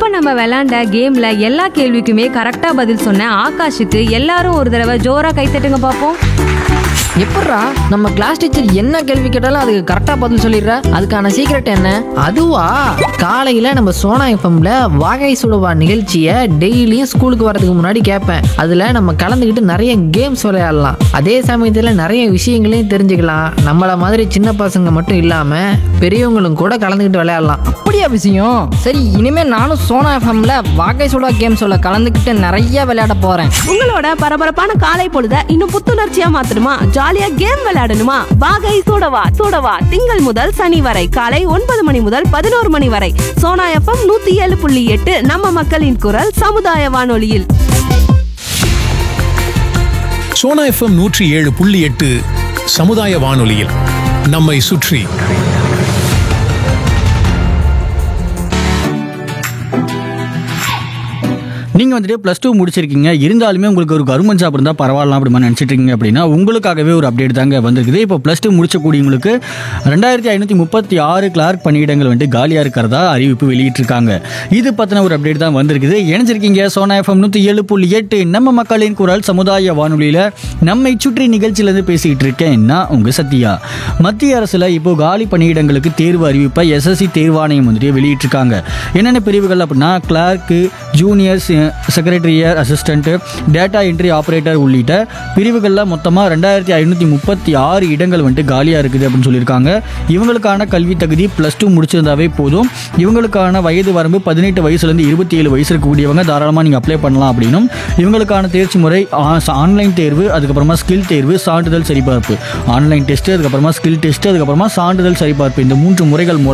இப்ப நம்ம விளையாண்ட கேம்ல எல்லா கேள்விக்குமே கரெக்டா பதில் சொன்ன ஆகாஷுக்கு எல்லாரும் ஒரு தடவை ஜோரா கைத்தட்டுங்க பாப்போம் எப்பட்றா நம்ம கிளாஸ் டீச்சர் என்ன கேள்வி கேட்டாலும் அதுக்கு கரெக்டாக பதில் சொல்லிடுறா அதுக்கான சீக்ரெட் என்ன அதுவா காலையில நம்ம சோனா எஃப்எம்ல வாகை சுடுவா நிகழ்ச்சியை டெய்லியும் ஸ்கூலுக்கு வரதுக்கு முன்னாடி கேட்பேன் அதுல நம்ம கலந்துக்கிட்டு நிறைய கேம்ஸ் விளையாடலாம் அதே சமயத்துல நிறைய விஷயங்களையும் தெரிஞ்சுக்கலாம் நம்மள மாதிரி சின்ன பசங்க மட்டும் இல்லாம பெரியவங்களும் கூட கலந்துக்கிட்டு விளையாடலாம் அப்படியா விஷயம் சரி இனிமே நானும் சோனா எஃப்எம்ல வாகை சுடா கேம் சொல்ல கலந்துக்கிட்டு நிறைய விளையாட போறேன் உங்களோட பரபரப்பான காலை பொழுத இன்னும் புத்துணர்ச்சியா மாத்தணுமா ஜாலியா கேம் விளையாடணுமா வாகை சூடவா சூடவா திங்கள் முதல் சனி வரை காலை ஒன்பது மணி முதல் பதினோரு மணி வரை சோனா எஃப்எம் நூத்தி ஏழு புள்ளி எட்டு நம்ம மக்களின் குரல் சமுதாய வானொலியில் சோனா எஃப்எம் நூற்றி ஏழு புள்ளி எட்டு சமுதாய வானொலியில் நம்மை சுற்றி நீங்கள் வந்துட்டு ப்ளஸ் டூ முடிச்சிருக்கீங்க இருந்தாலுமே உங்களுக்கு ஒரு கவர்மெண்ட் ஜாப் இருந்தால் பரவாயில்லாம் அப்படி மாதிரி நினச்சிட்டு இருக்கீங்க அப்படின்னா உங்களுக்காகவே ஒரு அப்டேட் தாங்க வந்திருக்குது இப்போ ப்ளஸ் டூ முடிச்சக்கூடியவங்களுக்கு ரெண்டாயிரத்தி ஐநூற்றி முப்பத்தி ஆறு கிளார்க் பணியிடங்கள் வந்துட்டு காலியாக இருக்கிறதா அறிவிப்பு வெளியிட்டிருக்காங்க இது பற்றின ஒரு அப்டேட் தான் வந்திருக்குது இணைஞ்சிருக்கீங்க சோனா எஃப்எம் நூற்றி ஏழு புள்ளி எட்டு நம்ம மக்களின் குரல் சமுதாய வானொலியில் நம்மை சுற்றி நிகழ்ச்சியிலேருந்து பேசிக்கிட்டு இருக்கேன் நான் உங்கள் சத்யா மத்திய அரசில் இப்போ காலி பணியிடங்களுக்கு தேர்வு அறிவிப்பை எஸ்எஸ்சி தேர்வாணையம் வந்துட்டு வெளியிட்டிருக்காங்க என்னென்ன பிரிவுகள் அப்படின்னா clerk junior secretariat assistant data entry operator உள்ளிட்ட பிரிவுகளில் மொத்தமாக ரெண்டாயிரத்தி ஐநூற்றி முப்பத்தி ஆறு இடங்கள் வந்துட்டு காலியாக இருக்குது அப்படின்னு சொல்லியிருக்காங்க இவங்களுக்கான கல்வி தகுதி ப்ளஸ் டூ முடிச்சிருந்தாவே போதும் இவங்களுக்கான வயது வரம்பு பதினெட்டு வயசுலேருந்து இருபத்தி ஏழு வயசு இருக்கக்கூடியவங்க தாராளமாக நீங்கள் அப்ளை பண்ணலாம் அப்படின்னும் இவங்களுக்கான தேர்ச்சி முறை ஆன்லைன் தேர்வு அதுக்கப்புறமா ஸ்கில் தேர்வு சான்றிதழ் சரிபார்ப்பு ஆன்லைன் டெஸ்ட் அதுக்கப்புறமா ஸ்கில் டெஸ்ட் அதுக்கப்புறமா சான்றிதழ் சரிபார்ப்பு இந்த மூன்று முறைகள் மூலம்